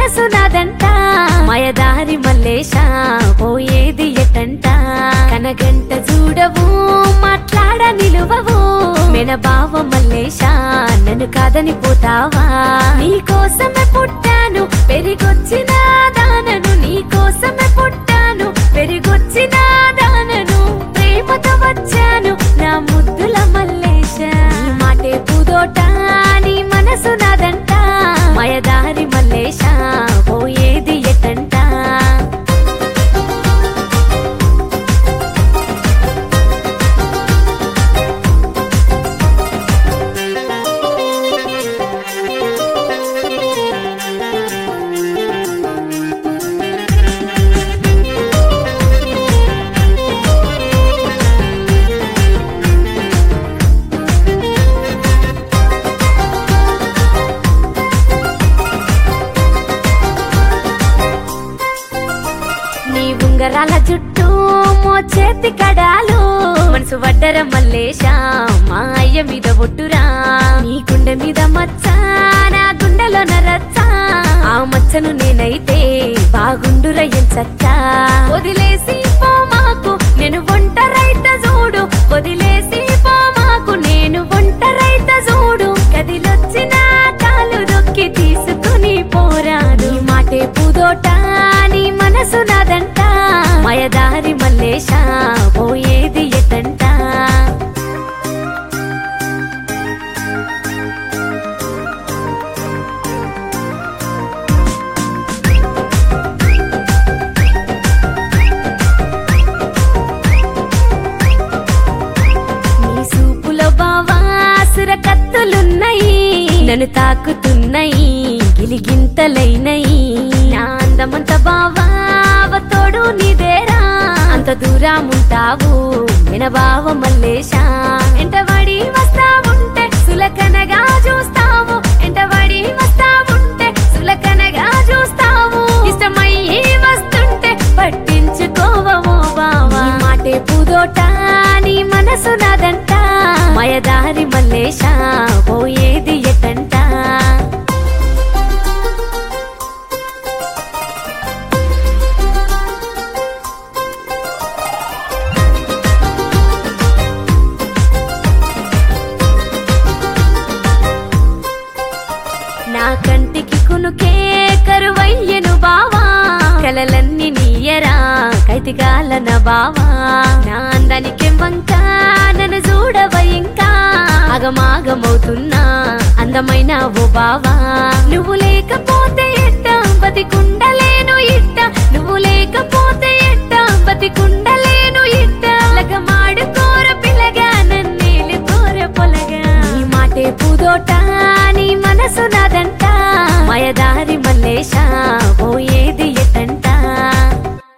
మనసు నాదంట మయదారి మల్లేశ పోయేది ఎటంట కనగంట చూడవు మాట్లాడ నిలువవు మెన బావ మల్లేశ నన్ను కాదని పోతావా నీ కోసమే పుట్టాను పెరిగొచ్చిన దానను నీ కోసమే పుట్టాను పెరిగొచ్చిన దానను ప్రేమతో వచ్చాను నా ముద్దుల మల్లేశ నీ మాటే పూదోట నీ మనసు నాదంట మయదారి మల్లేశ పోయేది ఎటంట నీ ఉంగరాల జుట్టు మో చేతి కడాలు మనసు వడ్డర మల్లేశ మా అయ్య మీద ఒట్టురా నీ గుండె మీద మచ్చ నా గుండెలో నరచ్చ ఆ మచ్చను నేనైతే బాగుండుర ఎంచక్క వదిలేసి పో మాకు నేను ఒంటరైత చూడు వదిలేసి పో మాకు నేను ఒంటరైత చూడు కదిలొచ్చిన కాలు దొక్కి తీసుకుని పోరా నీ మాటే పూదోట నీ మనసు నాదంట మయదారి మల్లేశ పోయేది ఎటంట నీ సూపులో బావాసుర కత్తులున్నాయి నన్ను తాకుతున్నాయి గిలిగింతలైనయి నా అందమంత బావావ తోడు నీదేరా అంత దూరం ఉంటావు నిన బావ మల్లేశ ఎంటబడి వస్తావుంటే సులకనగా చూస్తావు ఎంటబడి వస్తావుంటే సులకనగా చూస్తావు ఇష్టమయ్యి వస్తుంటే పట్టించుకోవమో బావా నీ మాటే పూదోట నీ మనసు నాదంట మయదారి మల్లేశ పోయేది ఎటంట నా కంటికి కునుకే కరువయ్యను బావా కలలన్నీ నీయరా కైతిగాలన బావా నా అందానికి వంక నన్ను చూడవ ఇంకా అగమాగమవుతున్నా అందమైన ఓ బావా నువ్వు లేకపోతే ఎట్ట బతికుండలేను ఇట్ట నువ్వు లేకపోతే ఎట్ట బతికుండలేను ఇట్ట లగమాడుకోర పిల్లగా నన్నేలు కోర పొలగా నీ మాటే పూదోట నీ మనసు నాదంట మయదారి మల్లేశ పోయేది